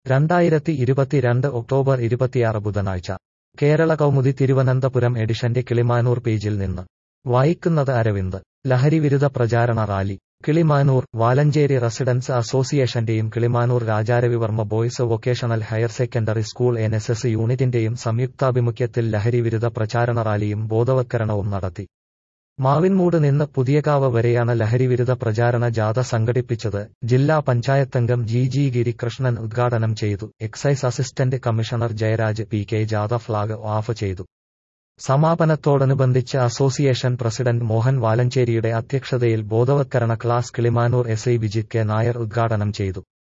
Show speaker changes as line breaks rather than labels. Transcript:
രണ്ടായിരത്തി ഇരുപത്തിരണ്ട് ഒക്ടോബർ ഇരുപത്തിയാറ് ബുധനാഴ്ച കേരള കൗമുദി തിരുവനന്തപുരം എഡിഷന്റെ കിളിമാനൂർ പേജിൽ നിന്ന് വായിക്കുന്നത് അരവിന്ദ് ലഹരിവിരുദ്ധ പ്രചാരണ റാലി കിളിമാനൂർ വാലഞ്ചേരി റെസിഡൻസ് അസോസിയേഷന്റെയും Kilimanoor Raja Ravi Varma boys vocational higher secondary school N S S യൂണിറ്റിന്റെയും സംയുക്താഭിമുഖ്യത്തിൽ ലഹരിവിരുദ്ധ പ്രചാരണ റാലിയും ബോധവത്കരണവും നടത്തി മാവിൻമൂട് നിന്ന് പുതിയകാവ് വരെയാണ് ലഹരിവിരുദ്ധ പ്രചാരണ ജാഥ സംഘടിപ്പിച്ചത് ജില്ലാ പഞ്ചായത്തംഗം ജി ജി ഗിരികൃഷ്ണൻ ഉദ്ഘാടനം ചെയ്തു excise assistant commissioner Jayaraj P K ജാഥ ഫ്ളാഗ് ഓഫ് ചെയ്തു സമാപനത്തോടനുബന്ധിച്ച് അസോസിയേഷൻ പ്രസിഡന്റ് മോഹൻ വാലഞ്ചേരിയുടെ അധ്യക്ഷതയിൽ ബോധവത്കരണ class Kilimanoor S I Vijith K Nair ഉദ്ഘാടനം ചെയ്തു